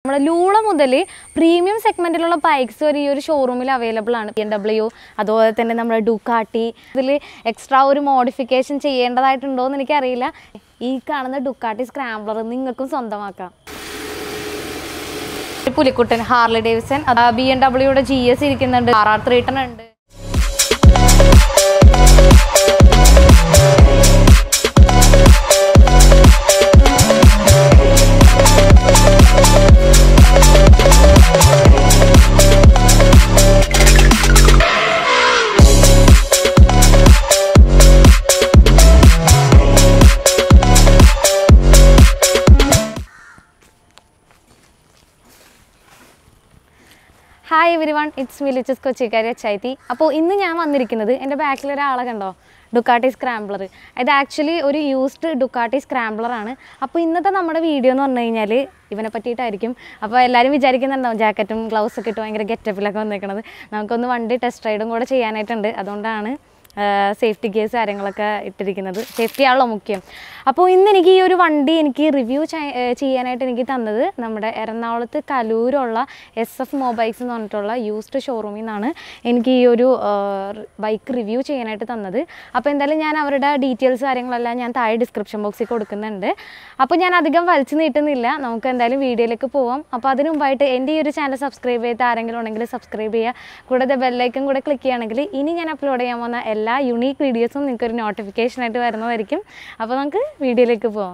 നമ്മുടെ ലൂള മുതൽ premium സെഗ്മെൻറ്റിലുള്ള bikes വരെ ഈ ഒരു ഷോറൂമിൽ അവൈലബിൾ ആണ് ബി എം ഡബ്ല്യു അതുപോലെ തന്നെ നമ്മുടെ ഡുക്കാട്ടി ഇതിൽ എക്സ്ട്രാ ഒരു മോഡിഫിക്കേഷൻ ചെയ്യേണ്ടതായിട്ടുണ്ടോ എന്ന് എനിക്കറിയില്ല ഈ കാണുന്ന ഡുക്കാട്ടി സ്ക്രാംബ്ലർ നിങ്ങൾക്കും സ്വന്തമാക്കാം ഒരു പുലിക്കുട്ടൻ ഹാർലി ഡേവിസൺ ബി എം ഡബ്ല്യൂയുടെ ജി എസ് ഇരിക്കുന്നുണ്ട് ആർ ആർ ത്രീ ടൺ ഉണ്ട് ഹായ് എവരി വൺ ഇറ്റ്സ് വിലിച്ചസ് കൊച്ചിക്കാരി ചൈത്തി അപ്പോൾ ഇന്ന് ഞാൻ വന്നിരിക്കുന്നത് എൻ്റെ ബാക്കിൽ ഒരാളെ കണ്ടോ ഡുക്കാട്ടി സ്ക്രാംബ്ലർ ഇത് ആക്ച്വലി ഒരു യൂസ്ഡ് ഡുക്കാട്ടി സ്ക്രാംബ്ലർ ആണ് അപ്പോൾ ഇന്നത്തെ നമ്മുടെ വീഡിയോ എന്ന് പറഞ്ഞു കഴിഞ്ഞാൽ ഇവനെ പറ്റിയിട്ടായിരിക്കും അപ്പോൾ എല്ലാവരും വിചാരിക്കുന്നുണ്ടാവും ജാക്കറ്റും ഗ്ലൗസ് ഒക്കെ ഇട്ട് ഭയങ്കര ഗെറ്റപ്പിലൊക്കെ വന്നേക്കണത് നമുക്കൊന്ന് വണ്ടി ടെസ്റ്റ് റൈഡും കൂടെ ചെയ്യാനായിട്ടുണ്ട് അതുകൊണ്ടാണ് സേഫ്റ്റി കേസ് കാര്യങ്ങളൊക്കെ ഇട്ടിരിക്കുന്നത് സേഫ്റ്റി ആണല്ലോ മുഖ്യം അപ്പോൾ ഇന്ന് എനിക്ക് ഈ ഒരു വണ്ടി എനിക്ക് റിവ്യൂ ചെയ്യാനായിട്ട് എനിക്ക് തന്നത് നമ്മുടെ എറണാകുളത്ത് കലൂരുള്ള എസ് എഫ് മൊബൈൽസ് എന്ന് പറഞ്ഞിട്ടുള്ള യൂസ്ഡ് ഷോറൂമിൽ നിന്നാണ് എനിക്ക് ഈ ഒരു ബൈക്ക് റിവ്യൂ ചെയ്യാനായിട്ട് തന്നത് അപ്പോൾ എന്തായാലും ഞാൻ അവരുടെ ഡീറ്റെയിൽസ് കാര്യങ്ങളെല്ലാം ഞാൻ താഴെ ഡിസ്ക്രിപ്ഷൻ ബോക്സിൽ കൊടുക്കുന്നുണ്ട് അപ്പോൾ ഞാൻ അധികം വലിച്ചു നീട്ടുന്നില്ല നമുക്ക് എന്തായാലും വീഡിയോയിലേക്ക് പോവാം അപ്പോൾ അതിന് മുമ്പായിട്ട് എൻ്റെ ഈ ഒരു ചാനൽ സബ്സ്ക്രൈബ് ചെയ്ത ആരെങ്കിലും ഉണ്ടെങ്കിൽ സബ്സ്ക്രൈബ് ചെയ്യുക കൂടാതെ ബെല്ലൈക്കൻ കൂടെ ക്ലിക്ക് ചെയ്യുകയാണെങ്കിൽ ഇനി ഞാൻ അപ്ലോഡ് ചെയ്യാൻ പോകുന്ന എല്ലാ യുണീക്ക് വീഡിയോസും നിങ്ങൾക്ക് ഒരു നോട്ടിഫിക്കേഷൻ ആയിട്ട് വരുന്നതായിരിക്കും അപ്പോൾ നമുക്ക് വീഡിയോയിലേക്ക് പോവാം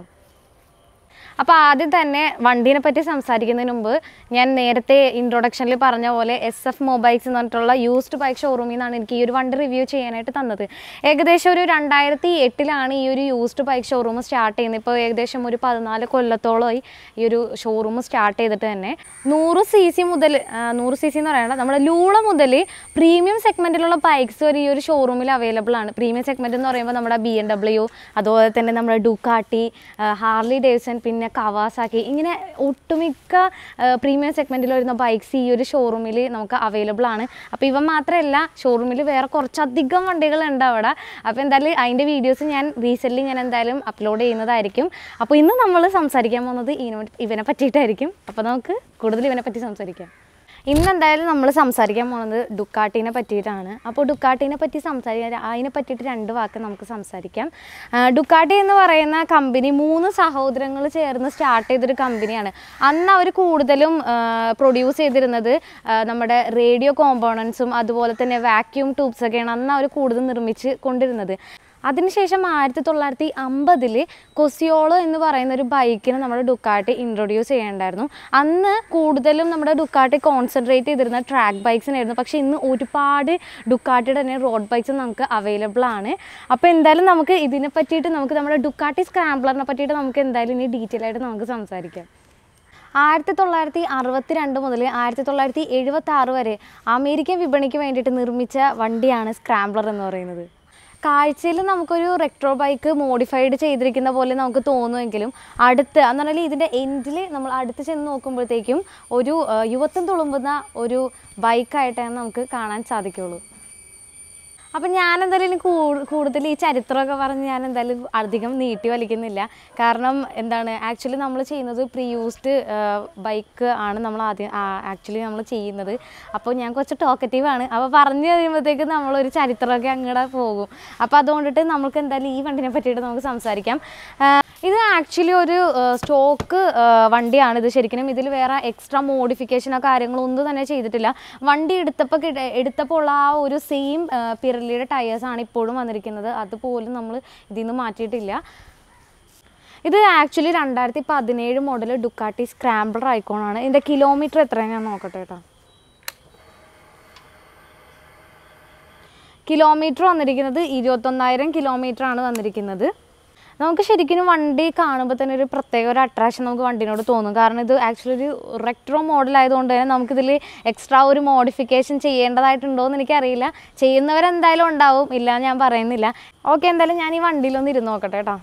അപ്പോൾ ആദ്യം തന്നെ വണ്ടീനെ പറ്റി സംസാരിക്കുന്നതിന് മുമ്പ് ഞാൻ നേരത്തെ ഇൻട്രൊഡക്ഷനിൽ പറഞ്ഞ പോലെ എസ് എഫ് മൊബൈൽസ് എന്ന് പറഞ്ഞിട്ടുള്ള യൂസ്ഡ് ബൈക്ക് ഷോറൂമിൽ നിന്നാണ് എനിക്ക് ഈ ഒരു വണ്ടി റിവ്യൂ ചെയ്യാനായിട്ട് തന്നത് ഏകദേശം ഒരു രണ്ടായിരത്തി എട്ടിലാണ് ഈ ഒരു യൂസ്ഡ് ബൈക്ക് ഷോറൂം സ്റ്റാർട്ട് ചെയ്യുന്നത് ഇപ്പോൾ ഏകദേശം ഒരു പതിനാല് കൊല്ലത്തോളമായി ഈ ഒരു ഷോറൂം സ്റ്റാർട്ട് ചെയ്തിട്ട് തന്നെ നൂറ് സി സി മുതൽ ആ, നൂറ് സി സി എന്ന് പറയണ്ട നമ്മുടെ ലൂള മുതൽ പ്രീമിയം സെഗ്മെൻറ്റിലുള്ള ബൈക്സ് വരെ ഈ ഒരു ഷോറൂമിൽ അവൈലബിൾ ആണ് പ്രീമിയം സെഗ്മെൻറ്റ് എന്ന് പറയുമ്പോൾ നമ്മുടെ ബി എം ഡബ്ല്യു അതുപോലെ തന്നെ നമ്മുടെ ഡുക്കാട്ടി ഹാർലി ഡേവിസൺ പിന്നെ കവാസാക്കി ഇങ്ങനെ ഒട്ടുമിക്ക പ്രീമിയം സെഗ്മെൻറ്റിൽ വരുന്ന ബൈക്സ് ഈ ഒരു ഷോറൂമിൽ നമുക്ക് അവൈലബിൾ ആണ് അപ്പോൾ ഇവ മാത്രമല്ല ഷോറൂമിൽ വേറെ കുറച്ചധികം വണ്ടികളുണ്ട് അവിടെ അപ്പോൾ എന്തായാലും അതിൻ്റെ വീഡിയോസ് ഞാൻ റീസെൻ്റ്ലി ഞാൻ എന്തായാലും അപ്ലോഡ് ചെയ്യുന്നതായിരിക്കും അപ്പോൾ ഇന്ന് നമ്മൾ സംസാരിക്കാൻ പോകുന്നത് ഇതിനെ ഇവനെ പറ്റിയിട്ടായിരിക്കും അപ്പോൾ നമുക്ക് കൂടുതൽ ഇവനെ പറ്റി സംസാരിക്കാം ഇന്ന് എന്തായാലും നമ്മൾ സംസാരിക്കാൻ പോകുന്നത് ഡുക്കാട്ടീനെ പറ്റിയിട്ടാണ് അപ്പോൾ ഡുക്കാട്ടീനെ പറ്റി സംസാരിക്കാൻ അതിനെ പറ്റിയിട്ട് രണ്ട് വാക്ക് നമുക്ക് സംസാരിക്കാം ആ, ഡുക്കാട്ടി എന്ന് പറയുന്ന കമ്പനി മൂന്ന് സഹോദരങ്ങൾ ചേർന്ന് സ്റ്റാർട്ട് ചെയ്തൊരു കമ്പനിയാണ് അന്ന് അവർ കൂടുതലും പ്രൊഡ്യൂസ് ചെയ്തിരുന്നത് ആ, നമ്മുടെ റേഡിയോ കോമ്പോണൻസും അതുപോലെ തന്നെ വാക്യൂം ട്യൂബ്സൊക്കെയാണ് അന്ന് അവർ കൂടുതൽ നിർമ്മിച്ച് കൊണ്ടിരുന്നത് അതിനുശേഷം ആയിരത്തി തൊള്ളായിരത്തി അമ്പതിൽ കൊസിയോളോ എന്ന് പറയുന്ന ഒരു ബൈക്കിന് നമ്മുടെ ഡുക്കാട്ടി ഇൻട്രൊഡ്യൂസ് ചെയ്യേണ്ടായിരുന്നു അന്ന് കൂടുതലും നമ്മുടെ ഡുക്കാട്ടി കോൺസെൻട്രേറ്റ് ചെയ്തിരുന്ന ട്രാക്ക് ബൈക്സിനായിരുന്നു പക്ഷേ ഇന്ന് ഒരുപാട് ഡുക്കാട്ടിയുടെ തന്നെ റോഡ് ബൈക്സ് നമുക്ക് അവൈലബിൾ ആണ് അപ്പോൾ എന്തായാലും നമുക്ക് ഇതിനെ പറ്റിയിട്ട് നമുക്ക് നമ്മുടെ ഡുക്കാട്ടി സ്ക്രാംബ്ലറിനെ പറ്റിയിട്ട് നമുക്ക് എന്തായാലും ഇനി ഡീറ്റെയിൽ ആയിട്ട് നമുക്ക് സംസാരിക്കാം ആയിരത്തി തൊള്ളായിരത്തി അറുപത്തി രണ്ട് മുതൽ ആയിരത്തി തൊള്ളായിരത്തി എഴുപത്തി ആറ് വരെ അമേരിക്കൻ വിപണിക്ക് വേണ്ടിയിട്ട് നിർമ്മിച്ച വണ്ടിയാണ് സ്ക്രാംബ്ലർ എന്ന് പറയുന്നത് കാഴ്ചയിൽ നമുക്കൊരു റെക്ട്രോ ബൈക്ക് മോഡിഫൈഡ് ചെയ്തിരിക്കുന്ന പോലെ നമുക്ക് തോന്നുമെങ്കിലും അടുത്ത് എന്ന് പറഞ്ഞാൽ ഇതിൻ്റെ എൻഡിൽ നമ്മൾ അടുത്ത് ചെന്ന് നോക്കുമ്പോഴത്തേക്കും ഒരു ആ, യുവത്വം തുളുമ്പുന്ന ഒരു ബൈക്കായിട്ടാണ് നമുക്ക് കാണാൻ സാധിക്കുള്ളൂ അപ്പം ഞാൻ എന്തായാലും ഇനി കൂ- കൂടുതൽ ഈ ചരിത്രമൊക്കെ പറഞ്ഞ് ഞാൻ എന്തായാലും അധികം നീട്ടി വലിക്കുന്നില്ല കാരണം എന്താണ് ആക്ച്വലി നമ്മൾ ചെയ്യുന്നത് പ്രീ യൂസ്ഡ് ബൈക്ക് ആണ് നമ്മൾ ആദ്യം ആക്ച്വലി നമ്മൾ ചെയ്യുന്നത് അപ്പോൾ ഞാൻ കുറച്ച് ടോക്കറ്റീവ് ആണ് അപ്പോൾ പറഞ്ഞു കഴിയുമ്പോഴത്തേക്ക് നമ്മളൊരു ചരിത്രമൊക്കെ അങ്ങോട്ട് പോകും അപ്പോൾ അതുകൊണ്ടിട്ട് നമുക്ക് എന്തായാലും ഈ വണ്ടിനെ പറ്റിയിട്ട് നമുക്ക് സംസാരിക്കാം ആ, ഇത് ആക്ച്വലി ഒരു സ്റ്റോക്ക് വണ്ടിയാണ് ഇത് ശരിക്കും ഇതിൽ വേറെ എക്സ്ട്രാ മോഡിഫിക്കേഷനോ കാര്യങ്ങളോ ഒന്നും തന്നെ ചെയ്തിട്ടില്ല വണ്ടി എടുത്തപ്പോൾ കിട്ട- എടുത്തപ്പോൾ ഉള്ള ആ ഒരു സെയിം പിറലിയുടെ ടയേഴ്സാണ് ഇപ്പോഴും വന്നിരിക്കുന്നത് അതുപോലും നമ്മൾ ഇതിൽ നിന്ന് മാറ്റിയിട്ടില്ല ഇത് ആക്ച്വലി രണ്ടായിരത്തി പതിനേഴ് മോഡൽ ഡുക്കാട്ടി സ്ക്രാമ്പിളർ ഐക്കോണാണ് ഇതിൻ്റെ കിലോമീറ്റർ എത്രയാണ് ഞാൻ നോക്കട്ടെ കേട്ടോ കിലോമീറ്റർ വന്നിരിക്കുന്നത് ഇരുപത്തൊന്നായിരം കിലോമീറ്റർ ആണ് വന്നിരിക്കുന്നത് നമുക്ക് ശരിക്കും വണ്ടി കാണുമ്പോൾ തന്നെ ഒരു പ്രത്യേക ഒരു അട്രാക്ഷൻ നമുക്ക് വണ്ടിനോട് തോന്നും കാരണം ഇത് ആക്ച്വലി ഒരു റെക്ട്രോ മോഡൽ ആയതുകൊണ്ട് തന്നെ നമുക്കിതിൽ എക്സ്ട്രാ ഒരു മോഡിഫിക്കേഷൻ ചെയ്യേണ്ടതായിട്ടുണ്ടോ എന്ന് എനിക്കറിയില്ല ചെയ്യുന്നവരെന്തായാലും ഉണ്ടാവും ഇല്ല ഞാൻ പറയുന്നില്ല ഓക്കെ എന്തായാലും ഞാൻ ഈ വണ്ടിയിലൊന്ന് ഇരുന്ന് നോക്കട്ടെ കേട്ടോ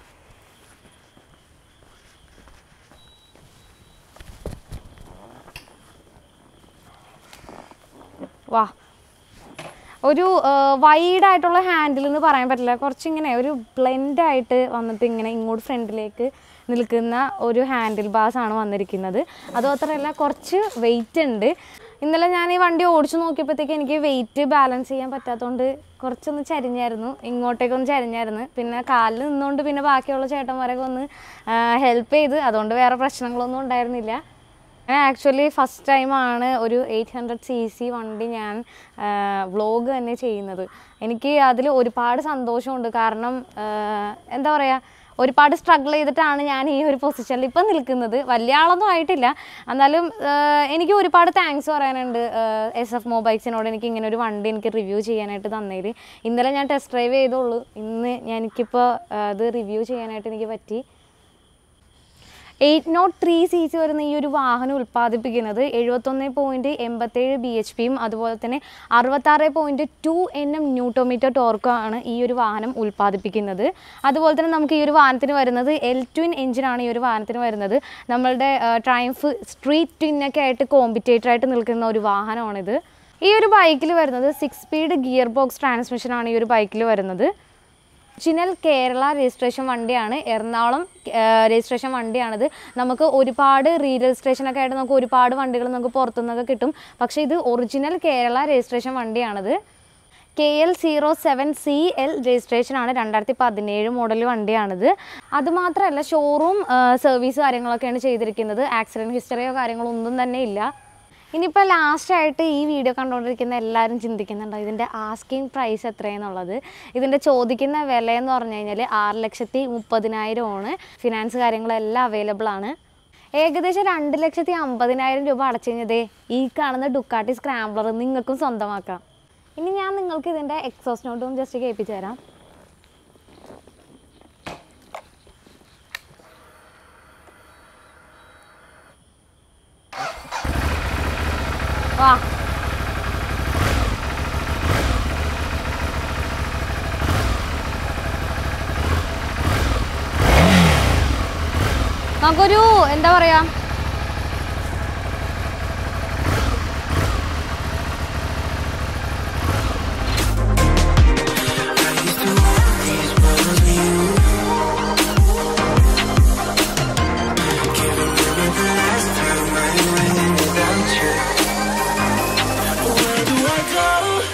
വാ ഒരു വൈഡ് ആയിട്ടുള്ള ഹാൻഡിൽ എന്ന് പറയാൻ പറ്റില്ല കുറച്ചിങ്ങനെ ഒരു ബ്ലെൻഡ് ആയിട്ട് വന്നിട്ട് ഇങ്ങനെ ഇങ്ങോട്ട് ഫ്രണ്ടിലേക്ക് നിൽക്കുന്ന ഒരു ഹാൻഡിൽ ബാസ് ആണ് വന്നിരിക്കുന്നത് അത് മാത്രമല്ല കുറച്ച് വെയിറ്റ് ഉണ്ട് ഇന്നലെ ഞാൻ ഈ വണ്ടി ഓടിച്ചു നോക്കിയപ്പോഴത്തേക്ക് എനിക്ക് വെയിറ്റ് ബാലൻസ് ചെയ്യാൻ പറ്റാത്തതുകൊണ്ട് കുറച്ചൊന്ന് ചരിഞ്ഞായിരുന്നു ഇങ്ങോട്ടേക്കൊന്ന് ചരിഞ്ഞായിരുന്നു പിന്നെ കാലിൽ നിന്നുകൊണ്ട് പിന്നെ ബാക്കിയുള്ള ചേട്ടന്മാരൊക്കെ ഒന്ന് ഹെൽപ്പ് ചെയ്ത് അതുകൊണ്ട് വേറെ പ്രശ്നങ്ങളൊന്നും ഉണ്ടായിരുന്നില്ല ഞാൻ ആക്ച്വലി ഫസ്റ്റ് ടൈമാണ് ഒരു എയ്റ്റ് ഹൺഡ്രഡ് സി സി വണ്ടി ഞാൻ വ്ളോഗ് തന്നെ ചെയ്യുന്നത് എനിക്ക് അതിൽ ഒരുപാട് സന്തോഷമുണ്ട് കാരണം ആ, എന്താ പറയുക ഒരുപാട് സ്ട്രഗിൾ ചെയ്തിട്ടാണ് ഞാൻ ഈ ഒരു പൊസിഷനിൽ ഇപ്പം നിൽക്കുന്നത് വലിയ ആളൊന്നും ആയിട്ടില്ല എന്നാലും ആ, എനിക്ക് ഒരുപാട് താങ്ക്സ് പറയാനുണ്ട് എസ് എഫ് മൊബൈൽസിനോട് എനിക്ക് ഇങ്ങനെ ഒരു വണ്ടി എനിക്ക് റിവ്യൂ ചെയ്യാനായിട്ട് തന്നതിൽ ഇന്നലെ ഞാൻ ടെസ്റ്റ് ഡ്രൈവ് ചെയ്തുള്ളൂ ഇന്ന് ഞാൻ എനിക്കിപ്പോൾ അത് റിവ്യൂ ചെയ്യാനായിട്ട് എനിക്ക് പറ്റി eight naught three C C വരുന്ന ഈ ഒരു വാഹനം ഉൽപ്പാദിപ്പിക്കുന്നത് എഴുപത്തൊന്ന് പോയിൻറ്റ് എൺപത്തേഴ് ബി എച്ച് പിയും അതുപോലെ തന്നെ അറുപത്താറ് point two N M newton metre ടോർക്കാണ് ഈ ഒരു വാഹനം ഉൽപ്പാദിപ്പിക്കുന്നത് അതുപോലെ തന്നെ നമുക്ക് ഈ ഒരു വാഹനത്തിന് വരുന്നത് എൽ ട്വിൻ എഞ്ചിനാണ് ഈ ഒരു വാഹനത്തിന് വരുന്നത് നമ്മളുടെ ട്രയംഫ് സ്ട്രീറ്റ് ട്വിന്നൊക്കെ ആയിട്ട് കോമ്പറ്റേറ്റർ ആയിട്ട് നിൽക്കുന്ന ഒരു വാഹനമാണിത് ഈ ഒരു ബൈക്കിൽ വരുന്നത് സിക്സ് സ്പീഡ് ഗിയർ ബോക്സ് ട്രാൻസ്മിഷനാണ് ഈ ഒരു ബൈക്കിൽ വരുന്നത് ഒറിജിനൽ കേരള രജിസ്ട്രേഷൻ വണ്ടിയാണ് എറണാകുളം രജിസ്ട്രേഷൻ വണ്ടിയാണിത് നമുക്ക് ഒരുപാട് റീ രജിസ്ട്രേഷനൊക്കെ ആയിട്ട് നമുക്ക് ഒരുപാട് വണ്ടികൾ നമുക്ക് പുറത്തുനിന്നൊക്കെ കിട്ടും പക്ഷേ ഇത് ഒറിജിനൽ കേരള രജിസ്ട്രേഷൻ വണ്ടിയാണിത് K L zero seven C L registration ആണ് രണ്ടായിരത്തി പതിനേഴ് മോഡൽ വണ്ടിയാണിത് അതുമാത്രമല്ല ഷോറൂം സർവീസ് കാര്യങ്ങളൊക്കെയാണ് ചെയ്തിരിക്കുന്നത് ആക്സിഡൻറ്റ് ഹിസ്റ്ററിയോ കാര്യങ്ങളോ ഒന്നും തന്നെ ഇല്ല ഇനിയിപ്പോൾ ലാസ്റ്റായിട്ട് ഈ വീഡിയോ കണ്ടുകൊണ്ടിരിക്കുന്ന എല്ലാവരും ചിന്തിക്കുന്നുണ്ടോ ഇതിൻ്റെ ആസ്കിങ് പ്രൈസ് എത്രയെന്നുള്ളത് ഇതിൻ്റെ ചോദിക്കുന്ന വില എന്ന് പറഞ്ഞു കഴിഞ്ഞാൽ ആറ് ലക്ഷത്തി മുപ്പതിനായിരമാണ് ഫിനാൻസ് കാര്യങ്ങളെല്ലാം അവൈലബിൾ ആണ് ഏകദേശം രണ്ട് ലക്ഷത്തി അമ്പതിനായിരം രൂപ അടച്ചു കഴിഞ്ഞതേ ഈ കാണുന്ന ഡുക്കാട്ടി സ്ക്രാംബ്ലർ നിങ്ങൾക്കും സ്വന്തമാക്കാം ഇനി ഞാൻ നിങ്ങൾക്ക് ഇതിൻ്റെ എക്സോസ് നോട്ടും ജസ്റ്റ് കേൾപ്പിച്ചു തരാം വാ നമുക്കൊരു എന്താ പറയാ Where do I go?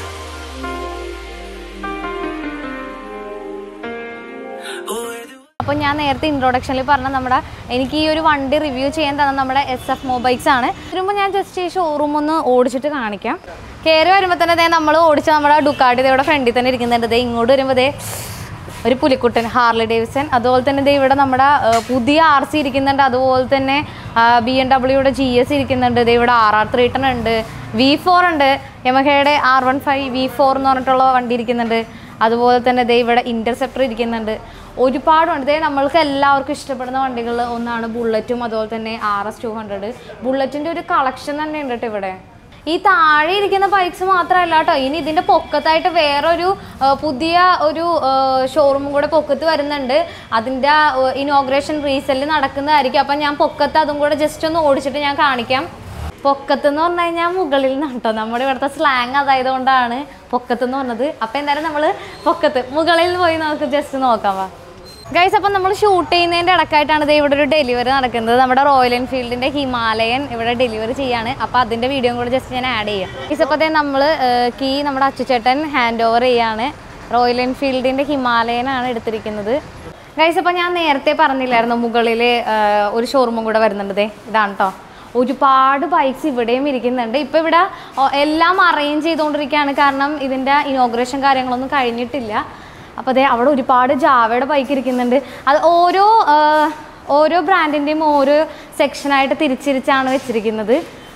Where do അപ്പോൾ ഞാൻ നേരത്തെ ഇൻട്രൊഡക്ഷനിൽ പറഞ്ഞ നമ്മുടെ എനിക്ക് ഈ ഒരു വണ്ടി റിവ്യൂ ചെയ്യാൻ തന്ന നമ്മുടെ എസ് എഫ് മൊബൈൽസ് ആണ് വരുമ്പോൾ ഞാൻ ജസ്റ്റ് ഈ ഷോറൂം ഒന്ന് ഓടിച്ചിട്ട് കാണിക്കാം കയറി വരുമ്പോൾ തന്നെ ദേ നമ്മൾ ഓടിച്ച നമ്മുടെ ഡുക്കാട്ടി ദേ ഇവിടെ ഫ്രണ്ടിൽ തന്നെ ഇരിക്കുന്നുണ്ട് ദേ ഇങ്ങോട്ട് വരുമ്പോൾ ദേ ഒരു പുലിക്കുട്ടൻ ഹാർലി ഡേവിസൺ അതുപോലെ തന്നെ ദേ ഇവിടെ നമ്മുടെ ആ, പുതിയ ആർ സി ഇരിക്കുന്നുണ്ട് അതുപോലെ തന്നെ ബി എം ഡബ്ല്യൂയുടെ ജി എസ് ഇരിക്കുന്നുണ്ട് ദേ ഇവിടെ ആർ ആർ ത്രീ ടൺ ഉണ്ട് വി ഫോർ ഉണ്ട് യമഹയുടെ R one five V four എന്ന് പറഞ്ഞിട്ടുള്ള വണ്ടി ഇരിക്കുന്നുണ്ട് അതുപോലെ തന്നെ ദേ ഇവിടെ ഇൻ്റർസെപ്റ്റർ ഇരിക്കുന്നുണ്ട് ഒരുപാട് ഉണ്ട് ദേ നമ്മൾക്ക് എല്ലാവർക്കും ഇഷ്ടപ്പെടുന്ന വണ്ടികൾ ഒന്നാണ് ബുള്ളറ്റും അതുപോലെ തന്നെ ആർ എസ് ടു ഹൺഡ്രഡ് ബുള്ളറ്റിൻ്റെ ഒരു കളക്ഷൻ തന്നെ ഉണ്ട് കേട്ടോ ഇവിടെ ഈ താഴെ ഇരിക്കുന്ന ബൈക്സ് മാത്രമല്ല കേട്ടോ ഇനി ഇതിൻ്റെ പൊക്കത്തായിട്ട് വേറൊരു ആ, പുതിയ ഒരു ഷോറൂമും കൂടെ പൊക്കത്ത് വരുന്നുണ്ട് അതിൻ്റെ ഇനോഗ്രേഷൻ റീസെല്ല് നടക്കുന്നതായിരിക്കും അപ്പം ഞാൻ പൊക്കത്ത് അതും കൂടെ ജസ്റ്റ് ഒന്ന് ഓടിച്ചിട്ട് ഞാൻ കാണിക്കാം പൊക്കത്ത് എന്ന് പറഞ്ഞു കഴിഞ്ഞാൽ മുകളിൽ നിന്ന് കേട്ടോ നമ്മുടെ ഇവിടുത്തെ സ്ലാങ് അതായത് കൊണ്ടാണ് പൊക്കത്ത് എന്ന് പറഞ്ഞത് അപ്പം എന്തായാലും നമ്മൾ പൊക്കത്ത് മുകളിൽ പോയി നമുക്ക് ജസ്റ്റ് നോക്കാം വാ ഗൈസ് അപ്പം നമ്മൾ ഷൂട്ട് ചെയ്യുന്നതിൻ്റെ ഇടക്കായിട്ടാണ് ഇത് ഇവിടെ ഒരു ഡെലിവറി നടക്കുന്നത് നമ്മുടെ റോയൽ എൻഫീൽഡിൻ്റെ ഹിമാലയൻ ഇവിടെ ഡെലിവറി ചെയ്യാണ് അപ്പോൾ അതിൻ്റെ വീഡിയോ കൂടെ ജസ്റ്റ് ഞാൻ ആഡ് ചെയ്യാം ഗൈസ് അപ്പോൾ നമ്മൾ കീ നമ്മുടെ അച്ചുചേട്ടൻ ഹാൻഡ് ഓവർ ചെയ്യാണ് റോയൽ എൻഫീൽഡിൻ്റെ ഹിമാലയനാണ് എടുത്തിരിക്കുന്നത് ഗൈസ് അപ്പോൾ ഞാൻ നേരത്തെ പറഞ്ഞില്ലായിരുന്നു മുകളിൽ ഒരു ഷോറൂമും കൂടെ വരുന്നുണ്ട് ദേ ഇതാണ് കേട്ടോ ഒരുപാട് ബൈക്സ് ഇവിടെയും ഇരിക്കുന്നുണ്ട് ഇപ്പോൾ ഇവിടെ ഓ, എല്ലാം അറേഞ്ച് ചെയ്തുകൊണ്ടിരിക്കുകയാണ് കാരണം ഇതിൻ്റെ ഇനോഗ്രേഷൻ കാര്യങ്ങളൊന്നും കഴിഞ്ഞിട്ടില്ല അപ്പോൾ അതെ അവിടെ ഒരുപാട് ജാവയുടെ ബൈക്ക് ഇരിക്കുന്നുണ്ട് അത് ഓരോ ആ, ഓരോ ബ്രാൻഡിൻ്റെയും ഓരോ സെക്ഷനായിട്ട് തിരിച്ചിരിച്ചാണ് വെച്ചിരിക്കുന്നത്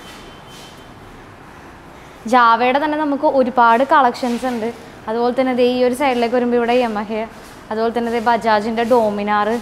ജാവയുടെ തന്നെ നമുക്ക് ഒരുപാട് കളക്ഷൻസ് ഉണ്ട് അതുപോലെ തന്നെ ദേ ഈ ഒരു സൈഡിലേക്ക് വരുമ്പോൾ ഇവിടെ യമഹ അതുപോലെ തന്നെ ദേ ബജാജിൻ്റെ ഡോമിനാറ്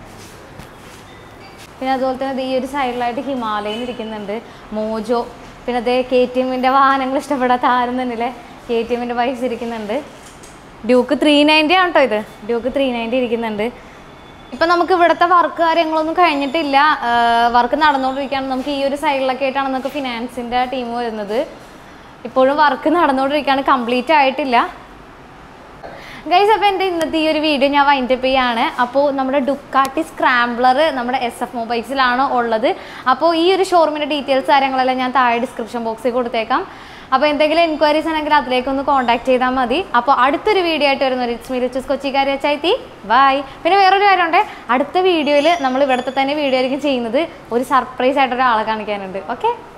പിന്നെ അതുപോലെ തന്നെ ദേ ഈ ഒരു സൈഡിലായിട്ട് ഹിമാലയൻ ഇരിക്കുന്നുണ്ട് മോജോ പിന്നെ അതേ കെ ടി എമ്മിൻ്റെ വാഹനങ്ങൾ ഇഷ്ടപ്പെടാത്ത ആരും തന്നെയല്ലേ കെ ടി എമ്മിൻ്റെ ബൈക്സ് ഇരിക്കുന്നുണ്ട് ഡ്യൂക്ക് ത്രീ നയൻറ്റി ആണ് കേട്ടോ ഇത് ഡ്യൂക്ക് ത്രീ നയൻറ്റി ഇരിക്കുന്നുണ്ട് ഇപ്പം നമുക്ക് ഇവിടുത്തെ വർക്ക് കാര്യങ്ങളൊന്നും കഴിഞ്ഞിട്ടില്ല വർക്ക് നടന്നുകൊണ്ടിരിക്കുകയാണ് നമുക്ക് ഈ ഒരു സൈഡിലൊക്കെ ആയിട്ടാണ് നമുക്ക് ഫിനാൻസിൻ്റെ ടീം വരുന്നത് ഇപ്പോഴും വർക്ക് നടന്നുകൊണ്ടിരിക്കുകയാണ് കംപ്ലീറ്റ് ആയിട്ടില്ല ഗൈസ് അപ്പോൾ എൻ്റെ ഇന്നത്തെ ഈ ഒരു വീഡിയോ ഞാൻ വൈൻഡപ്പ് ചെയ്യാണ് അപ്പോൾ നമ്മുടെ ഡുക്കാട്ടി സ്ക്രാംബ്ലർ നമ്മുടെ എസ് എഫ് മൊബൈൽസിലാണ് ഉള്ളത് അപ്പോൾ ഈ ഒരു ഷോറൂമിൻ്റെ ഡീറ്റെയിൽസ് കാര്യങ്ങളെല്ലാം ഞാൻ താഴെ ഡിസ്ക്രിപ്ഷൻ ബോക്സിൽ കൊടുത്തേക്കാം അപ്പോൾ എന്തെങ്കിലും എൻക്വയറീസ് ഉണ്ടെങ്കിൽ അതിലേക്ക് ഒന്ന് കോൺടാക്ട് ചെയ്താൽ മതി അപ്പോൾ അടുത്തൊരു വീഡിയോ ആയിട്ട് വരുന്ന ഒരു ഇറ്റ്സ് മീ കൊച്ചിക്കാരി ചൈത്തി ബൈ പിന്നെ വേറൊരു കാര്യമുണ്ട് അടുത്ത വീഡിയോയിൽ നമ്മൾ ഇവിടുത്തെ തന്നെ വീഡിയോ ആയിരിക്കും ചെയ്യുന്നത് ഒരു സർപ്രൈസ് ആയിട്ട് ഒരാളെ കാണിക്കാനുണ്ട് ഓക്കെ